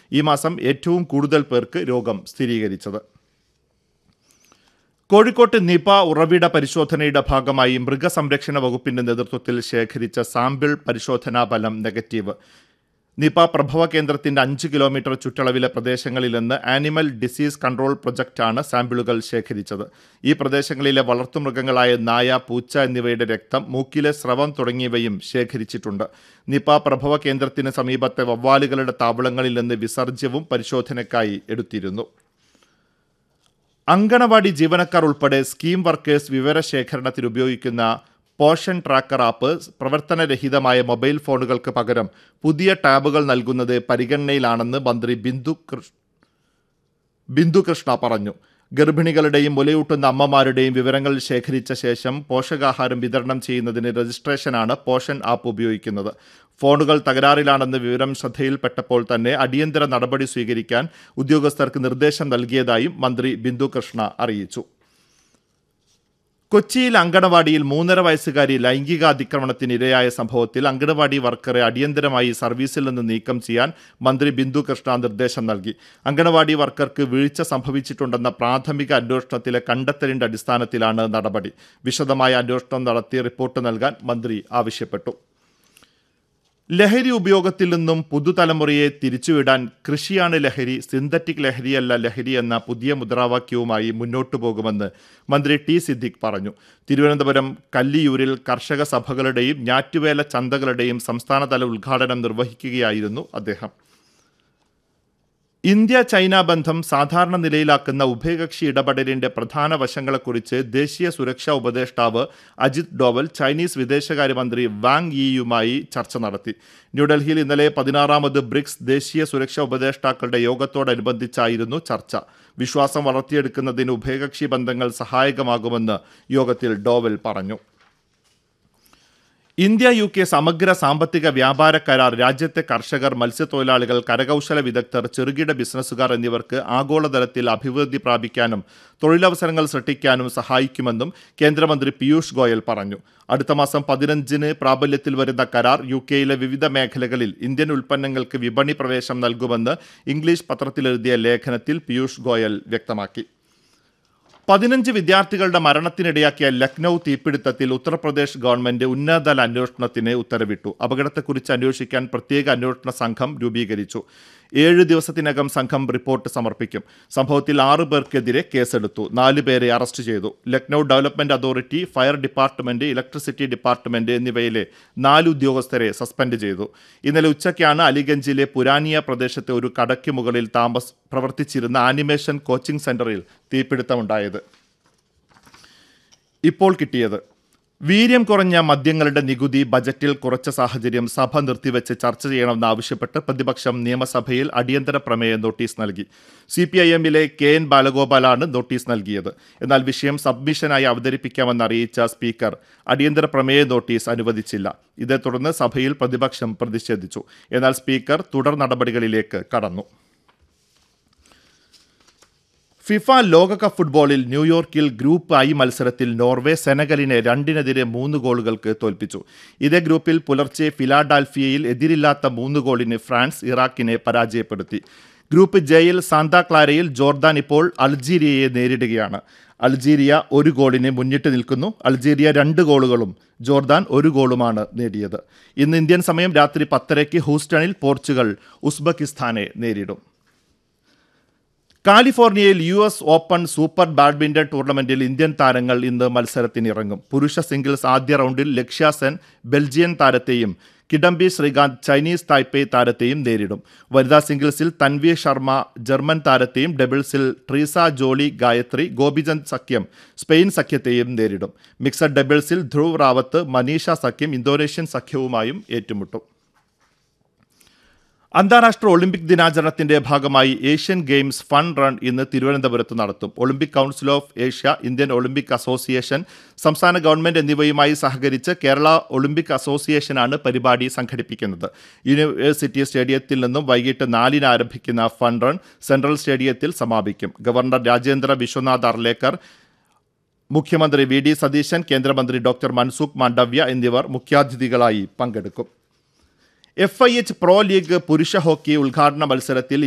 ഈ മാസം ഏറ്റവും കൂടുതൽ പേർക്ക് രോഗം സ്ഥിരീകരിച്ചത് കോഴിക്കോട്ട് നിപ ഉറവിട പരിശോധനയുടെ ഭാഗമായി മൃഗസംരക്ഷണ വകുപ്പിന്റെ നേതൃത്വത്തിൽ ശേഖരിച്ച സാമ്പിൾ പരിശോധനാ ഫലം നെഗറ്റീവ് നിപ പ്രഭവ കേന്ദ്രത്തിന്റെ അഞ്ച് കിലോമീറ്റർ ചുറ്റളവിലെ പ്രദേശങ്ങളിൽ നിന്ന് ആനിമൽ ഡിസീസ് കൺട്രോൾ പ്രൊജക്റ്റാണ് സാമ്പിളുകൾ ശേഖരിച്ചത് ഈ പ്രദേശങ്ങളിലെ വളർത്തുമൃഗങ്ങളായ നായ പൂച്ച എന്നിവയുടെ രക്തം മൂക്കിലെ സ്രവം തുടങ്ങിയവയും ശേഖരിച്ചിട്ടുണ്ട് നിപ പ്രഭവ കേന്ദ്രത്തിന് സമീപത്തെ വവ്വാലുകളുടെ താവളങ്ങളിൽ നിന്ന് വിസർജ്യവും പരിശോധനയ്ക്കായി എടുത്തിരുന്നു അങ്കണവാടി ജീവനക്കാർ ഉൾപ്പെടെ സ്കീം വർക്കേഴ്സ് വിവരശേഖരണത്തിന് ഉപയോഗിക്കുന്ന പോഷൻ ട്രാക്കർ ആപ്പ് പ്രവർത്തനരഹിതമായ മൊബൈൽ ഫോണുകൾക്ക് പകരം പുതിയ ടാബുകൾ നൽകുന്നത് പരിഗണനയിലാണെന്ന് മന്ത്രി ബിന്ദു കൃഷ്ണ ബിന്ദു കൃഷ്ണ പറഞ്ഞു ഗർഭിണികളുടെയും മുലയൂട്ടുന്ന അമ്മമാരുടെയും വിവരങ്ങൾ ശേഖരിച്ച ശേഷം പോഷകാഹാരം വിതരണം ചെയ്യുന്നതിന് രജിസ്ട്രേഷനാണ് പോഷൻ ആപ്പ് ഉപയോഗിക്കുന്നത് ഫോണുകൾ തകരാറിലാണെന്ന് വിവരം ശ്രദ്ധയിൽപ്പെട്ടപ്പോൾ തന്നെ അടിയന്തര നടപടി സ്വീകരിക്കാൻ ഉദ്യോഗസ്ഥർക്ക് നിർദ്ദേശം നൽകിയതായും മന്ത്രി ബിന്ദു കൃഷ്ണ അറിയിച്ചു കൊച്ചിയിൽ അങ്കണവാടിയിൽ മൂന്നര വയസ്സുകാരി ലൈംഗികാതിക്രമണത്തിന് ഇരയായ സംഭവത്തിൽ അങ്കണവാടി വർക്കറെ അടിയന്തരമായി സർവീസിൽ നിന്ന് നീക്കം ചെയ്യാൻ മന്ത്രി ബിന്ദു കൃഷ്ണ നിർദ്ദേശം നൽകി അങ്കണവാടി വർക്കർക്ക് വീഴ്ച സംഭവിച്ചിട്ടുണ്ടെന്ന പ്രാഥമിക അന്വേഷണത്തിലെ കണ്ടെത്തലിന്റെ അടിസ്ഥാനത്തിലാണ് നടപടി വിശദമായ അന്വേഷണം നടത്തി റിപ്പോർട്ട് നൽകാൻ മന്ത്രി ആവശ്യപ്പെട്ടു ലഹരി ഉപയോഗത്തിൽ നിന്നും പുതുതലമുറയെ തിരിച്ചുവിടാൻ കൃഷിയാണ് ലഹരി സിന്തറ്റിക് ലഹരിയല്ല ലഹരി എന്ന പുതിയ മുദ്രാവാക്യവുമായി മുന്നോട്ടു പോകുമെന്ന് മന്ത്രി ടി സിദ്ദിഖ് പറഞ്ഞു തിരുവനന്തപുരം കല്ലിയൂരിൽ കർഷക സഭകളുടെയും ഞാറ്റുവേല ചന്തകളുടെയും സംസ്ഥാനതല ഉദ്ഘാടനം നിർവഹിക്കുകയായിരുന്നു അദ്ദേഹം ഇന്ത്യ ചൈന ബന്ധം സാധാരണ നിലയിലാക്കുന്ന ഉഭയകക്ഷി ഇടപെടലിന്റെ പ്രധാന വശങ്ങളെക്കുറിച്ച് ദേശീയ സുരക്ഷാ ഉപദേഷ്ടാവ് അജിത് ഡോവൽ ചൈനീസ് വിദേശകാര്യമന്ത്രി വാങ് യിയുമായി ചർച്ച നടത്തി ന്യൂഡൽഹിയിൽ ഇന്നലെ പതിനാറാമത് ബ്രിക്സ് ദേശീയ സുരക്ഷാ ഉപദേഷ്ടാക്കളുടെ യോഗത്തോടനുബന്ധിച്ചായിരുന്നു ചർച്ച വിശ്വാസം വളർത്തിയെടുക്കുന്നതിന് ഉഭയകക്ഷി ബന്ധങ്ങൾ സഹായകമാകുമെന്ന് യോഗത്തിൽ ഡോവൽ പറഞ്ഞു ഇന്ത്യ യു കെ സമഗ്ര സാമ്പത്തിക വ്യാപാര കരാർ രാജ്യത്തെ കർഷകർ മത്സ്യത്തൊഴിലാളികൾ കരകൗശല വിദഗ്ധർ ചെറുകിട ബിസിനസ്സുകാർ എന്നിവർക്ക് ആഗോളതലത്തിൽ അഭിവൃദ്ധി പ്രാപിക്കാനും തൊഴിലവസരങ്ങൾ സൃഷ്ടിക്കാനും സഹായിക്കുമെന്നും കേന്ദ്രമന്ത്രി പീയൂഷ് ഗോയൽ പറഞ്ഞു അടുത്ത മാസം പതിനഞ്ചിന് പ്രാബല്യത്തിൽ വരുന്ന കരാർ യു കെയിലെ വിവിധ മേഖലകളിൽ ഇന്ത്യൻ ഉൽപ്പന്നങ്ങൾക്ക് വിപണി പ്രവേശം നൽകുമെന്ന് ഇംഗ്ലീഷ് പത്രത്തിലെഴുതിയ ലേഖനത്തിൽ പീയൂഷ് ഗോയൽ വ്യക്തമാക്കി പതിനഞ്ച് വിദ്യാർത്ഥികളുടെ മരണത്തിനിടയാക്കിയ ലക്നൌ തീപിടുത്തത്തിൽ ഉത്തർപ്രദേശ് ഗവൺമെന്റ് ഉന്നതതല അന്വേഷണത്തിന് ഉത്തരവിട്ടു അപകടത്തെക്കുറിച്ച് അന്വേഷിക്കാൻ പ്രത്യേക അന്വേഷണ സംഘം രൂപീകരിച്ചു ഏഴ് ദിവസത്തിനകം സംഘം റിപ്പോർട്ട് സമർപ്പിക്കും സംഭവത്തിൽ ആറു പേർക്കെതിരെ കേസെടുത്തു നാല് പേരെ അറസ്റ്റ് ചെയ്തു Lucknow development authority fire department electricity department എന്നിവയിലെ നാല് ഉദ്യോഗസ്ഥരെ സസ്പെൻഡ് ചെയ്തു ഇന്നലെ ഉച്ചയ്ക്കാണ് അലിഗഞ്ചിലെ പുരാനിയ പ്രദേശത്തെ ഒരു കടയ്ക്ക് മുകളിൽ താമസ് പ്രവർത്തിച്ചിരുന്ന ആനിമേഷൻ കോച്ചിംഗ് സെന്ററിൽ തീപിടുത്തമുണ്ടായത് ഇപ്പോൾ കിട്ടിയത് വീര്യം കുറഞ്ഞ മദ്യങ്ങളുടെ നികുതി ബജറ്റിൽ കുറച്ച സാഹചര്യം സഭ നിർത്തിവെച്ച് ചർച്ച ചെയ്യണമെന്നാവശ്യപ്പെട്ട് പ്രതിപക്ഷം നിയമസഭയിൽ അടിയന്തര പ്രമേയ നോട്ടീസ് നൽകി സി പി ഐ എമ്മിലെ കെ എൻ ബാലഗോപാലാണ് നോട്ടീസ് നൽകിയത് എന്നാൽ വിഷയം സബ്മിഷനായി അവതരിപ്പിക്കാമെന്ന് അറിയിച്ച സ്പീക്കർ അടിയന്തര പ്രമേയ നോട്ടീസ് അനുവദിച്ചില്ല ഇതേ തുടർന്ന് സഭയിൽ പ്രതിപക്ഷം പ്രതിഷേധിച്ചു എന്നാൽ സ്പീക്കർ തുടർ നടപടികളിലേക്ക് കടന്നു ഫിഫ ലോകകപ്പ് ഫുട്ബോളിൽ ന്യൂയോർക്കിൽ ഗ്രൂപ്പ് ഐ മത്സരത്തിൽ നോർവേ സെനഗലിനെ രണ്ടിനെതിരെ മൂന്ന് ഗോളുകൾക്ക് തോൽപ്പിച്ചു ഇതേ ഗ്രൂപ്പിൽ പുലർച്ചെ ഫിലാഡാൽഫിയയിൽ എതിരില്ലാത്ത മൂന്ന് ഗോളിന് ഫ്രാൻസ് ഇറാഖിനെ പരാജയപ്പെടുത്തി ഗ്രൂപ്പ് ജെയിൽ സാന്താക്ലാരയിൽ ജോർദാൻ ഇപ്പോൾ അൾജീരിയയെ നേരിടുകയാണ് അൾജീരിയ ഒരു ഗോളിന് മുന്നിട്ട് നിൽക്കുന്നു അൾജീരിയ രണ്ട് ഗോളുകളും ജോർദാൻ ഒരു ഗോളുമാണ് നേടിയത് ഇന്ന് ഇന്ത്യൻ സമയം രാത്രി പത്തരയ്ക്ക് ഹൂസ്റ്റണിൽ പോർച്ചുഗൽ ഉസ്ബെക്കിസ്ഥാനെ നേരിടും കാലിഫോർണിയയിൽ U S open super badminton ടൂർണമെന്റിൽ ഇന്ത്യൻ താരങ്ങൾ ഇന്ന് മത്സരത്തിനിറങ്ങും പുരുഷ സിംഗിൾസ് ആദ്യ റൗണ്ടിൽ ലക്ഷ്യ സെൻ ബെൽജിയൻ താരത്തെയും കിഡംബി ശ്രീകാന്ത് ചൈനീസ് തായ്പേ താരത്തെയും നേരിടും വനിതാ സിംഗിൾസിൽ തൻവീർ ശർമ്മ ജർമ്മൻ താരത്തെയും ഡബിൾസിൽ ട്രീസ ജോളി ഗായത്രി ഗോപിചന്ദ് സഖ്യം സ്പെയിൻ സഖ്യത്തെയും നേരിടും മിക്സഡ് ഡബിൾസിൽ ധ്രുവ് റാവത്ത് മനീഷ സഖ്യം ഇന്തോനേഷ്യൻ സഖ്യവുമായും ഏറ്റുമുട്ടും അന്താരാഷ്ട്ര ഒളിമ്പിക് ദിനാചരണത്തിന്റെ ഭാഗമായി ഏഷ്യൻ ഗെയിംസ് ഫൺ റൺ ഇന്ന് തിരുവനന്തപുരത്ത് നടത്തും Olympic council of Asia Indian Olympic association സംസ്ഥാന ഗവൺമെന്റ് എന്നിവയുമായി സഹകരിച്ച് കേരള ഒളിമ്പിക് അസോസിയേഷനാണ് പരിപാടി സംഘടിപ്പിക്കുന്നത് യൂണിവേഴ്സിറ്റി സ്റ്റേഡിയത്തിൽ നിന്നും വൈകിട്ട് നാലിന് ആരംഭിക്കുന്ന ഫൺ റൺ സെൻട്രൽ സ്റ്റേഡിയത്തിൽ സമാപിക്കും ഗവർണർ രാജേന്ദ്ര വിശ്വനാഥ് അർലേക്കർ മുഖ്യമന്ത്രി വി ഡി സതീശൻ കേന്ദ്രമന്ത്രി ഡോക്ടർ മൻസുഖ് മാണ്ഡവ്യ എന്നിവർ മുഖ്യാതിഥികളായി പങ്കെടുക്കും F I H pro league പുരുഷ ഹോക്കി ഉദ്ഘാടന മത്സരത്തിൽ